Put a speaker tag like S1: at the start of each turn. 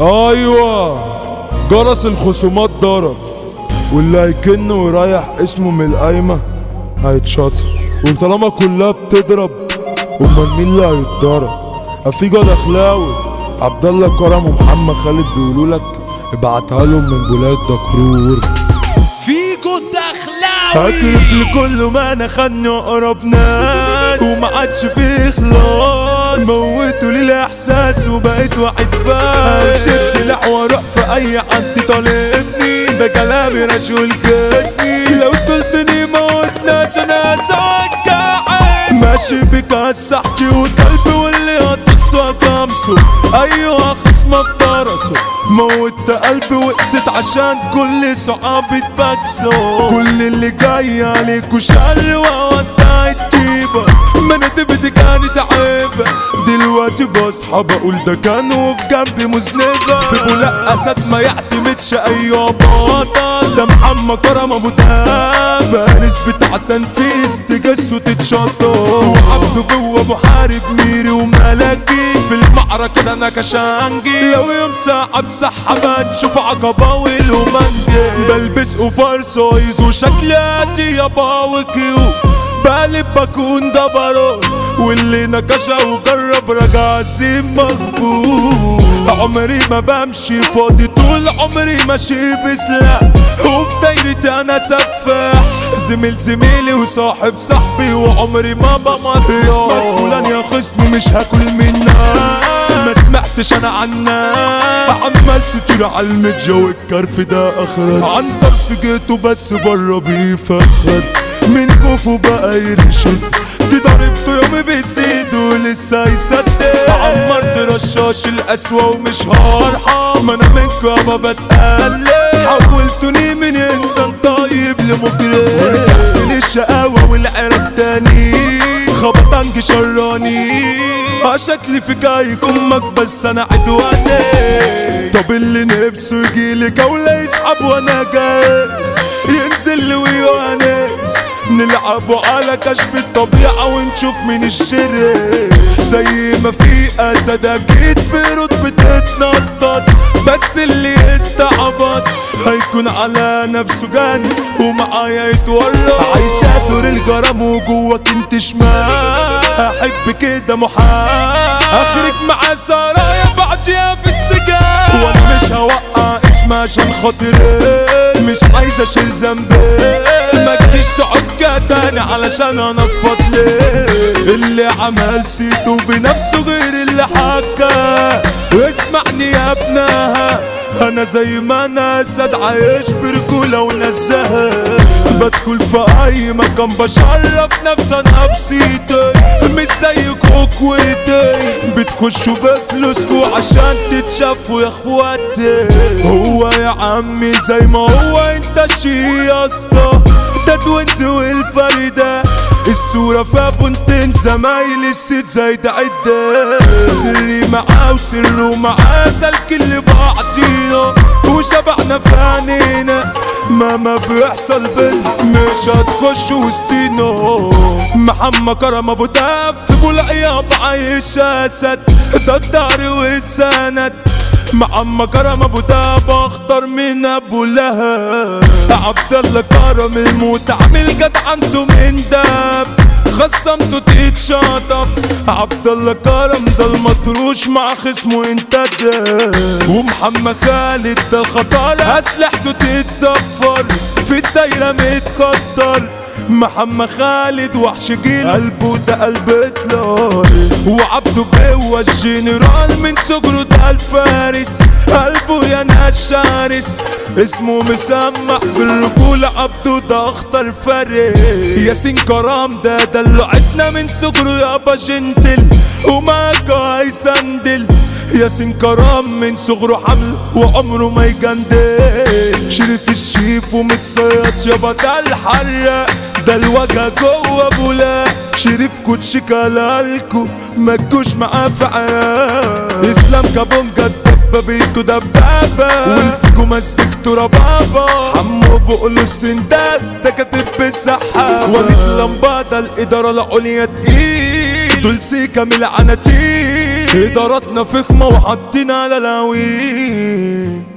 S1: ايوه جرس الخصومات ضرب واللي هيكن ويريح اسمه من القايمة هيتشطر وطالما كلها بتضرب امال مين اللي هيتضرب افيجا دخلاوي عبد الله كرم ومحمد خالد بيقولوا لك ابعتها لهم من بولاية دكرور
S2: فيكو الدخلاوي
S1: هكرف لكل ما انا خدني اقرب ناس وما عادش فيه خلاص موتوا لي الاحساس وبقيت واحد فاس امشي سلاح واروح في اي حد طالبني ده كلامي رشول جسمي لو قلتني موتناش انا سكع ماشي بك السحكي وكلبي واللي هتصوى كمسه ايوه خصم افترسه موت قلبي وقست عشان كل صعاب تبكسه كل اللي جاي عليك وشر وودع التيبة ما انا دبتي كانت عيبة دلوقتي بصحى بقول ده كان وفي جنبي مذنبة في بولاق اسد ما يعتمدش اي بطل ده محمد كرم ابو دهب فارس بتاع تنفيذ تجس وتتشطر وعبده جوه محارب ميري وملاكي في المعركة ده انا كشانجي لو يوم ساعة بسحبات شوف عقباوي ومانجي بلبس اوفر سايز وشكلاتي يا باوكيو بقلب بكون دبرون واللي نكشة وجرب رجع سيب مقبول عمري ما بمشي فاضي طول عمري ماشي بسلاح وفي دايرتي انا سفاح زميل زميلي وصاحب صاحبي وعمري ما بمصلح اسمك فلان يا خصمي مش هاكل منك ما سمعتش انا عنك عمال تطير على المتجا والكرف ده اخرج عن طرف جيته بس بره بيفخد من كوفه بقى يرشد دي ضربته يومي بتزيد ولسه يصدق عمرت رشاش القسوة ومش هرحم انا منكم يابا بتقلب حولتوني من انسان طيب لمجرم ورجعت للشقاوة والعرب تاني خبطنج شراني اه شكلي في جايك امك بس انا عدواني طب اللي نفسه يجيلي جولة يسحب وانا جاهز ينزل لي ويوانس نلعبوا على كشف الطبيعة ونشوف مين الشرير زي ما في اسد اكيد في رتبة تتنطط بس اللي يستعبط هيكون على نفسه جاني ومعايا يتورط عايشة دور الجرام وجواك انت شمال احب كده محال اخرج مع سرايا بعديها في استجاب وانا مش هوقع اسمي عشان خاطري مش عايز اشيل ذنبي ما تجيش تقعد تاني علشان انفض ليه اللي عمل سيته بنفسه غير اللي حكى واسمعني يا ابنها انا زي ما انا اسد عايش برجوله ونزهه بدخل في اي مكان بشرف نفسي انا بسيطي مش زيكوا اخواتي بتخشوا بفلوسكوا عشان تتشافوا يا اخواتي هو يا عمي زي ما هو انت شي يا اسطى ده توينز والفريدة الصورة فيها بنتين زمايل الست زي ده عدة سري معاه وسره معاه سلك اللي بعطينا وشبعنا في عينينا مهما بيحصل بينا مش هتخش وسطينا محمد كرم ابو دهب في بولعيا عايش اسد ده الدار والسند محمد كرم ابو دهب اخطر من ابو لهب عبد الله كرم الموت عامل جد عنده من داب خصمته تتشاطب عبد الله كرم ده المطروش مع خصمه انت ده ومحمد خالد ده الخطر اسلحته تتصفر في الدايره متكتر محمد خالد وحش جيل قلبه ده قلب اطلال وعبده بيوه الجنرال من صغره ده الفارس قلبه يا ناس شارس اسمه مسمع بالرجولة عبده ده اخطر فارس ياسين كرام ده دلعتنا من صغره يابا جنتل وماكا هيسندل ياسين كرام من صغره حمل وعمره ما يجندل شريف الشيف ومتصيد يابا ده الحراق ده الوجه جوه بولا شريف كوتش كلالكو ما تجوش معاه في عيال اسلام كابونجا الدبابيته دبابة والفيجو مسكته ربابة حمو بقول السنداد ده كاتب بالسحاب وليد لمبادة الإدارة العليا تقيل دول سيكا من العناتيل إداراتنا فخمة وحاطين على الهوين